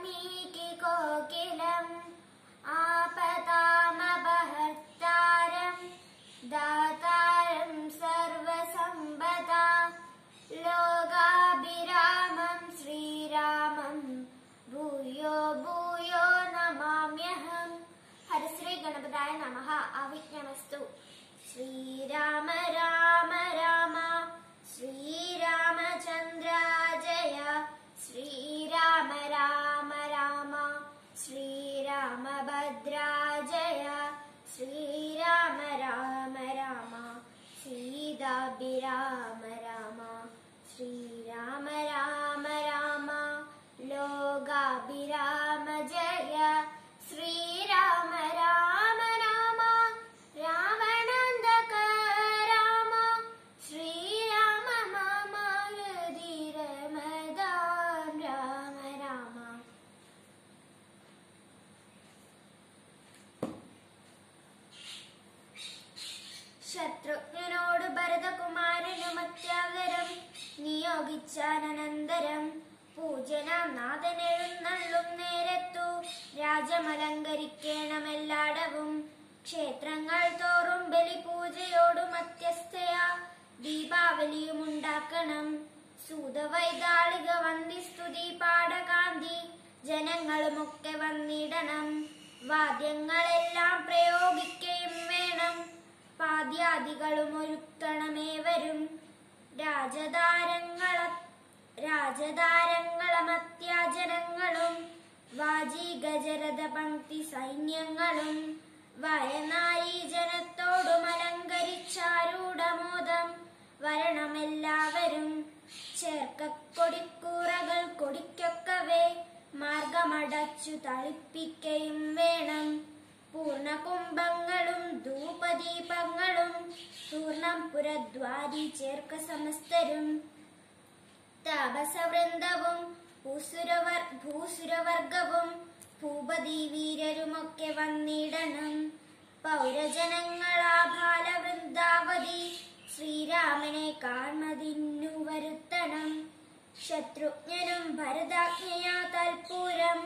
വാൽമീകി കോകിലം ആപതാമപഹർത്താരം ദാതാരം സർവസമ്പദാ ലോകാഭിരാമം ശ്രീരാമം ഭൂയോ ഭൂയോ നമാമ്യഹം ഹരശ്രീ ഗണപതായ നമഃ അവിജ്ഞമസ്തു ശ്രീരാമ രാമ രാമ ശ്രീരാമചന്ദ്ര ജയ ശ്രീരാമ രാമ രാമ ശ്രീരാമഭദ്ര ജയ ശ്രീരാമ രാമ രാമ സീതാഭിരാമ രാമ ശ്രീരാമ രാമ രാമ ലോകാഭിരാമ ജയ ശ്രീരാമ രാമ രാമ രാവണന്തക രാമ ശ്രീരാമ മമ ഹൃദിരമദാം രാമ രാമ ശത്രുഘ്നോട് ഭരതകുമാരനും അത്യാദരം നിയോഗിച്ചാനന്തരം പൂജനാം നാഥനെഴുന്നള്ളും നേരത്തു രാജമലങ്കരിക്കണമെല്ലാടവും ക്ഷേത്രങ്ങൾ തോറും ബലിപൂജയോട് മധ്യസ്ഥയാ ദീപാവലിയും ഉണ്ടാക്കണം സൂതവൈതാളിക വന്ദിസ്തുതി പാടകാന്തി ജനങ്ങളുമൊക്കെ വന്നിടണം വാദ്യങ്ങളെല്ലാം പ്രയോഗിക്കുകയും വേണം പാദ്യാദികളും ഒരുക്കണമേവരും രാജതാരങ്ങള രാജതാരങ്ങളമത്യാജനങ്ങളും വാജീഗജരഥ പങ്ക്തി സൈന്യങ്ങളും വരനാരി ജനത്തോടും അലങ്കരിച്ചാരൂഢമോദം വരണമെല്ലാവരും ചേർക്കൊടിക്കൂറകൾ കൊടിക്കൊക്കവേ മാർഗമടച്ചു തളിപ്പിക്കയും വേണം പൂർണ്ണകുംഭങ്ങളും ധൂപദീപങ്ങളും പൂർണ്ണം പുരദ്വാരി ചേർക്ക സമസ്തരും താപസവൃന്ദവും ഭൂസുരവർ ഭൂസുരവർഗവും ഭൂപതി വീരരുമൊക്കെ വന്നിടണം പൗരജനങ്ങളാ ബാലവൃന്ദാവതി ശ്രീരാമനെ കാൺമതിന്നു വരുത്തണം ശത്രുഘ്നനും ഭരതാജ്ഞയാ തൽപൂരം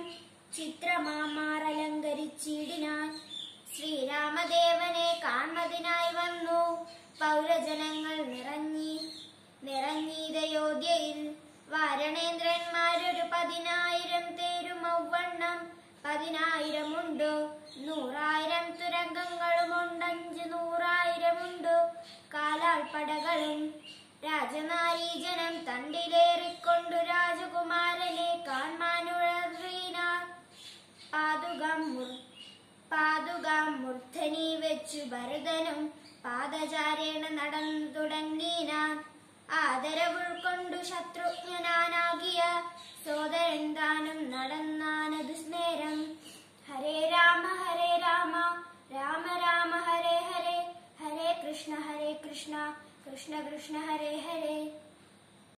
ചിത്രമാമാറലങ്കരിച്ചിടിനാൻ ശ്രീരാമദേവനെ കാൺമതിനായി വന്നു പൗരജനങ്ങൾ നിറഞ്ഞി നിറഞ്ഞീതയോധ്യയിൽ വാരണേന്ദ്രന്മാരൊരു പതിനായിരം തേരും ഔവണ്ണം പതിനായിരമുണ്ടോ നൂറായിരം തുരങ്കങ്ങളുമുണ്ടഞ്ച് നൂറായിരമുണ്ടോ കാലാൾപ്പടകളും രാജനാരീജനം തണ്ടിലേറിക്കൊണ്ടു രാജകുമാരനെ കാൺമാനുഴറിനാർ പാതുകം മുർ പാതുകാം മൂർധനി വെച്ചു ഭരതനും പാദചാരേണ നടന്നു തുടങ്ങിനാൻ ആദരവുൾക്കൊണ്ടു ശത്രുഘ്നാനാകിയ സോദരൻ താനും നടന്നാനതു സ്നേരം ഹരേ രാമ ഹരേ രാമ രാമ രാമ ഹരേ ഹരേ ഹരേ കൃഷ്ണ ഹരേ കൃഷ്ണ കൃഷ്ണ കൃഷ്ണ ഹരേ ഹരേ